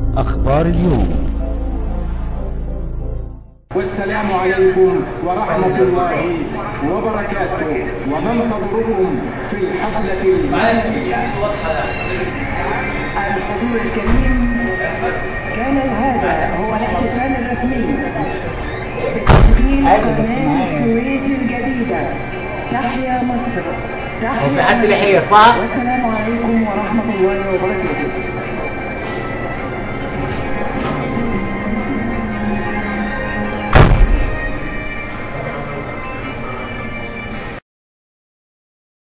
أخبار اليوم والسلام عليكم ورحمة الله وبركاته وننتظركم في الحفلة الحضور الكريم كان هذا هو الاحتفال الرسمي بتسجيل قناة السويس الجديدة تحيا مصر تحيا هو في حد لحية صح؟ والسلام عليكم ورحمة الله وبركاته